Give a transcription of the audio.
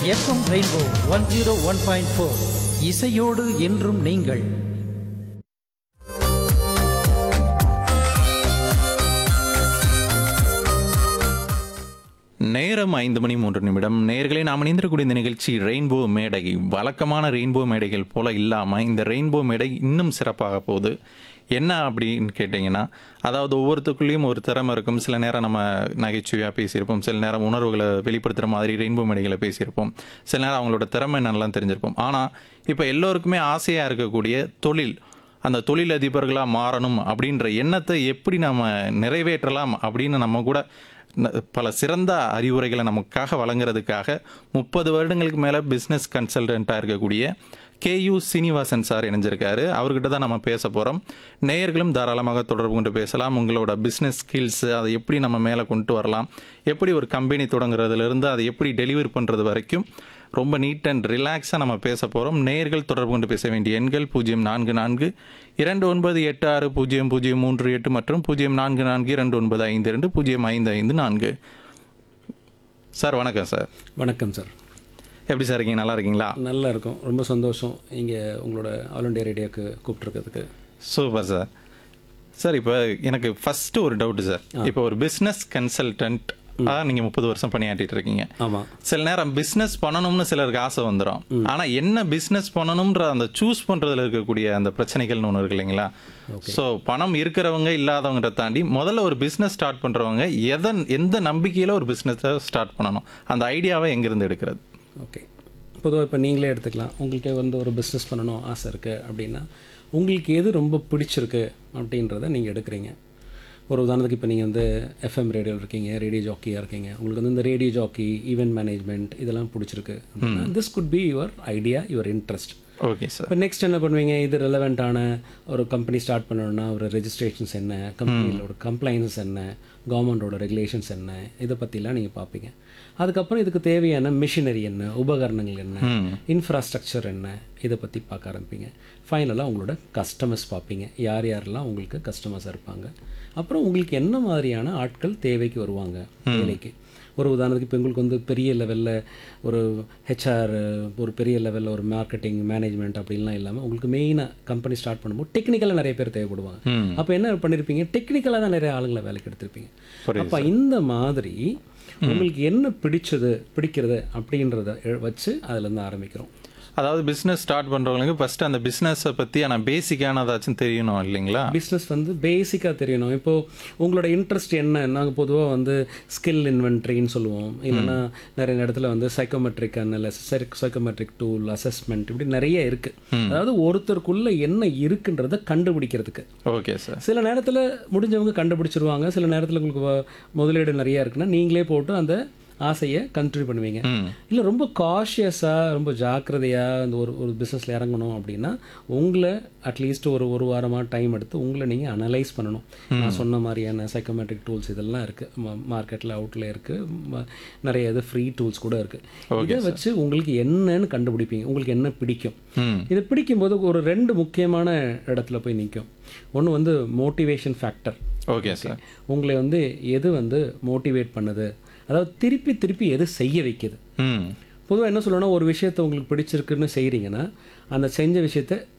FM rainbow one zero one point four இசையோடு என்றும் நீங்கள் நேரம் ஐந்து மணி மூன்று நிமிடம் நேர்களை நாம் இணைந்திருக்கக்கூடிய இந்த நிகழ்ச்சி ரெயின்போ மேடை வழக்கமான ரெயின்போ மேடைகள் போல இல்லாமல் இந்த ரெயின்போ மேடை இன்னும் சிறப்பாக போகுது என்ன அப்படின்னு கேட்டிங்கன்னா அதாவது ஒவ்வொருத்துக்குள்ளேயும் ஒரு திறமை இருக்கும் சில நேரம் நம்ம நகைச்சுவையாக பேசியிருப்போம் சில நேரம் உணர்வுகளை வெளிப்படுத்துகிற மாதிரி ரெயின்போ மேடைகளை பேசியிருப்போம் சில நேரம் அவங்களோட திறமை என்னென்னலாம் தெரிஞ்சிருப்போம் ஆனால் இப்போ எல்லோருக்குமே ஆசையாக இருக்கக்கூடிய தொழில் அந்த தொழிலதிபர்களாக மாறணும் அப்படின்ற எண்ணத்தை எப்படி நம்ம நிறைவேற்றலாம் அப்படின்னு நம்ம கூட ந- பல சிறந்த அறிவுரைகளை நமக்காக வழங்குறதுக்காக முப்பது வருடங்களுக்கு மேலே பிஸ்னஸ் கன்சல்டண்ட்டாக இருக்கக்கூடிய கேயு சீனிவாசன் சார் இணைஞ்சிருக்காரு அவர்கிட்ட தான் நம்ம பேச போகிறோம் நேயர்களும் தாராளமாக தொடர்பு கொண்டு பேசலாம் உங்களோட பிஸ்னஸ் ஸ்கில்ஸ் அதை எப்படி நம்ம மேலே கொண்டு வரலாம் எப்படி ஒரு கம்பெனி தொடங்குறதுலேருந்து அதை எப்படி டெலிவரி பண்ணுறது வரைக்கும் ரொம்ப நீட் அண்ட் ரிலாக்ஸாக நம்ம பேச போகிறோம் நேயர்கள் தொடர்பு கொண்டு பேச வேண்டிய எண்கள் பூஜ்ஜியம் நான்கு நான்கு இரண்டு ஒன்பது எட்டு ஆறு பூஜ்ஜியம் பூஜ்ஜியம் மூன்று எட்டு மற்றும் பூஜ்ஜியம் நான்கு நான்கு இரண்டு ஒன்பது ஐந்து இரண்டு பூஜ்ஜியம் ஐந்து ஐந்து நான்கு சார் வணக்கம் சார் வணக்கம் சார் எப்படி சார் இருக்கீங்க நல்லா இருக்கீங்களா நல்லா இருக்கும் ரொம்ப சந்தோஷம் இங்கே உங்களோட ஆல் இண்டியா ரேடியோக்கு கூப்பிட்ருக்கிறதுக்கு சூப்பர் சார் சார் இப்போ எனக்கு ஃபர்ஸ்ட் ஒரு டவுட் சார் இப்போ ஒரு பிஸ்னஸ் கன்சல்டன்ட் நீங்கள் முப்பது வருஷம் பணியாற்றிட்டு இருக்கீங்க ஆமாம் சில நேரம் பிஸ்னஸ் பண்ணணும்னு சிலருக்கு ஆசை வந்துடும் ஆனா என்ன பிஸ்னஸ் பண்ணணும்ன்ற அந்த சூஸ் பண்றதுல இருக்கக்கூடிய அந்த பிரச்சனைகள்னு ஒன்று இருக்கு இல்லைங்களா ஸோ பணம் இருக்கிறவங்க இல்லாதவங்க தாண்டி முதல்ல ஒரு பிஸ்னஸ் ஸ்டார்ட் பண்றவங்க எதன் எந்த நம்பிக்கையில ஒரு பிஸ்னஸை ஸ்டார்ட் பண்ணணும் அந்த ஐடியாவை எங்கிருந்து எடுக்கிறது ஓகே பொதுவாக இப்போ நீங்களே எடுத்துக்கலாம் உங்களுக்கு வந்து ஒரு பிஸ்னஸ் பண்ணணும் ஆசை இருக்குது அப்படின்னா உங்களுக்கு எது ரொம்ப பிடிச்சிருக்கு அப்படின்றத நீங்கள் எடுக்கிறீங்க ஒரு உதாரணத்துக்கு இப்போ நீங்கள் வந்து எஃப்எம் ரேடியோவில் இருக்கீங்க ரேடியோ ஜாக்கியாக இருக்கீங்க உங்களுக்கு வந்து இந்த ரேடியோ ஜாக்கி ஈவெண்ட் மேனேஜ்மெண்ட் இதெல்லாம் பிடிச்சிருக்கு this could be your idea your interest okay sir இப்போ நெக்ஸ்ட் என்ன பண்ணுவீங்க இது ரெலவெண்ட்டான ஒரு கம்பெனி ஸ்டார்ட் பண்ணணும்னா ஒரு ரெஜிஸ்ட்ரேஷன்ஸ் என்ன கம்பெனியோட கம்ப்ளைன்ஸ் என்ன கவர்மெண்டோட ரெகுலேஷன்ஸ் என்ன இதை பற்றிலாம் நீங்கள் பார்ப்பீங்க அதுக்கப்புறம் இதுக்கு தேவையான மிஷினரி என்ன உபகரணங்கள் என்ன இன்ஃப்ராஸ்ட்ரக்சர் என்ன இதை பற்றி பார்க்க ஆரம்பிப்பீங்க ஃபைனலாக உங்களோட கஸ்டமர்ஸ் பார்ப்பீங்க யார் யாரெல்லாம் உங்களுக்கு கஸ்டமர்ஸ் இருப்பாங்க அப்புறம் உங்களுக்கு என்ன மாதிரியான ஆட்கள் தேவைக்கு வருவாங்க வேலைக்கு ஒரு உதாரணத்துக்கு இப்போ உங்களுக்கு வந்து பெரிய லெவலில் ஒரு ஹெச்ஆர் ஒரு பெரிய லெவலில் ஒரு மார்க்கெட்டிங் மேனேஜ்மெண்ட் அப்படின்லாம் இல்லாமல் உங்களுக்கு மெயினாக கம்பெனி ஸ்டார்ட் பண்ணும்போது டெக்னிக்கலாக நிறைய பேர் தேவைப்படுவாங்க அப்போ என்ன பண்ணியிருப்பீங்க டெக்னிக்கலாக தான் நிறைய ஆளுங்களை வேலைக்கு எடுத்திருப்பீங்க அப்போ இந்த மாதிரி உங்களுக்கு என்ன பிடிச்சது பிடிக்கிறது அப்படின்றத எ- வச்சு அதுலேருந்து ஆரம்பிக்கிறோம் அதாவது பிஸ்னஸ் ஸ்டார்ட் பண்றவங்களுக்கு ஃபர்ஸ்ட் அந்த பிஸ்னஸை பத்தி ஆனால் பேசிக்கானதாச்சும் தெரியணும் இல்லைங்களா பிஸ்னஸ் வந்து பேசிக்காக தெரியணும் இப்போது உங்களோட இன்ட்ரெஸ்ட் என்ன நாங்கள் பொதுவாக வந்து ஸ்கில் இன்வென்ட்ரின்னு சொல்லுவோம் இல்லைன்னா நிறைய இடத்துல வந்து psychometric analysis psychometric tool assessment இப்படி நிறைய இருக்குது அதாவது ஒருத்தருக்குள்ள என்ன இருக்குன்றதை கண்டுபிடிக்கிறதுக்கு ஓகே சார் சில நேரத்தில் முடிஞ்சவங்க கண்டுபிடிச்சிருவாங்க சில நேரத்தில் உங்களுக்கு வ- முதலீடு நிறைய இருக்குன்னா நீங்களே போட்டு அந்த ஆசையை கண்டினியூ பண்ணுவீங்க இல்லை ரொம்ப காஷியஸாக ரொம்ப ஜாக்கிரதையாக அந்த ஒரு ஒரு பிஸ்னஸில் இறங்கணும் அப்படின்னா உங்களை அட்லீஸ்ட் ஒரு ஒரு வாரமாக டைம் எடுத்து உங்களை நீங்கள் அனலைஸ் பண்ணணும் நான் சொன்ன மாதிரியான சைக்கோமெட்ரிக் டூல்ஸ் இதெல்லாம் இருக்குது மார்க்கெட்டில் அவுட்டில் இருக்குது நிறைய இது ஃப்ரீ டூல்ஸ் கூட இருக்குது இதை வச்சு உங்களுக்கு என்னன்னு கண்டுபிடிப்பீங்க உங்களுக்கு என்ன பிடிக்கும் இதை பிடிக்கும்போது ஒரு ரெண்டு முக்கியமான இடத்துல போய் நிற்கும் ஒன்று வந்து மோட்டிவேஷன் ஃபேக்டர் ஓகே சார் உங்களை வந்து எது வந்து மோட்டிவேட் பண்ணுது அதாவது திருப்பி திருப்பி எது செய்ய வைக்குது ம் பொதுவாக என்ன சொல்லணும்னா ஒரு விஷயத்தை உங்களுக்கு பிடிச்சிருக்குன்னு செய்கிறீங்கன்னா அந்த செஞ்ச விஷயத்த